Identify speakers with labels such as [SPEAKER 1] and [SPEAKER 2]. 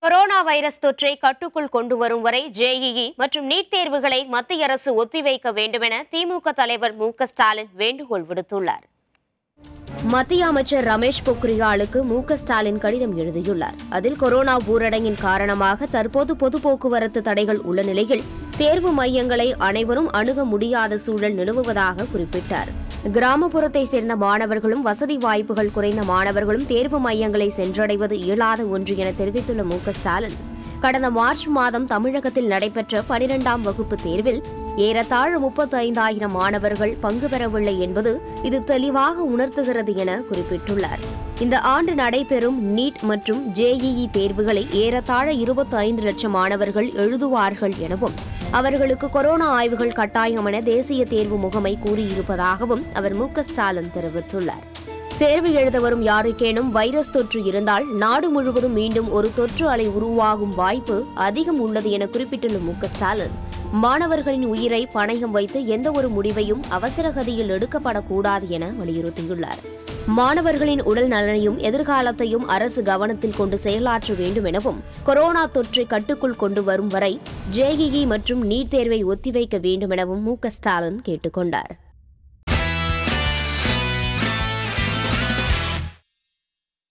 [SPEAKER 1] corona virus தொற்றை கட்டுக்குள் கொண்டு வரும் வரை ஜேஇஇ மற்றும் நீட் தேர்வுகளை மத்திய அரசு ஒத்திவைக்க வேண்டுமென திமுக தலைவர் மு க ஸ்டாலின் வேண்டுகோள் விடுத்துள்ளார் மத்திய அமைச்சர் ரமேஷ் பொக்ரியாலுக்கு மு க ஸ்டாலின் கடிதம் எழுதியுள்ளார் அதில் கொரோனா ஊரடங்கின் காரணமாக தற்போது பொது போக்குவரத்து தடைகள் உள்ள நிலையில் தேர்வு மையங்களை அனைவரும் அணுக முடியாத சூழல் நிலவுவதாக குறிப்பிட்டார் கிராமப்புறத்தை சேர்ந்த மாணவர்களும் வசதி வாய்ப்புகள் குறைந்த மாணவர்களும் தேர்வு மையங்களை சென்றடைவது இயலாத ஒன்று என தெரிவித்துள்ள மு க ஸ்டாலின் கடந்த மார்ச் மாதம் தமிழகத்தில் நடைபெற்ற பனிரெண்டாம் வகுப்பு தேர்வில் ஏறத்தாழ முப்பத்தி ஐந்தாயிரம் மாணவர்கள் பங்கு பெறவில்லை என்பது இது தெளிவாக உணர்த்துகிறது என குறிப்பிட்டுள்ளார் இந்த ஆண்டு நடைபெறும் நீட் மற்றும் ஜேஇஇ தேர்வுகளை ஏறத்தாழ இருபத்தி ஐந்து லட்சம் மாணவர்கள் எழுதுவார்கள் எனவும் அவர்களுக்கு கொரோனா ஆய்வுகள் கட்டாயம் என தேசிய தேர்வு முகமை கூறியிருப்பதாகவும் அவர் மு க ஸ்டாலின் தெரிவித்துள்ளார் தேர்வு எழுத வரும் யாருக்கேனும் வைரஸ் தொற்று இருந்தால் நாடு முழுவதும் மீண்டும் ஒரு தொற்று அலை உருவாகும் வாய்ப்பு அதிகம் உள்ளது என குறிப்பிட்டுள்ள மு க ஸ்டாலின் மாணவர்களின் உயிரை பணயம் வைத்து எந்த ஒரு முடிவையும் அவசரகதியில் எடுக்கப்படக்கூடாது என வலியுறுத்தியுள்ளார் மாணவர்களின் உடல் நலனையும் எதிர்காலத்தையும் அரசு கவனத்தில் கொண்டு செயலாற்ற வேண்டும் எனவும் கொரோனா தொற்றை கட்டுக்குள் கொண்டு வரும் வரை ஜேஇஇ மற்றும் நீட் தேர்வை ஒத்திவைக்க வேண்டும் எனவும் மு க ஸ்டாலின் கேட்டுக்கொண்டார்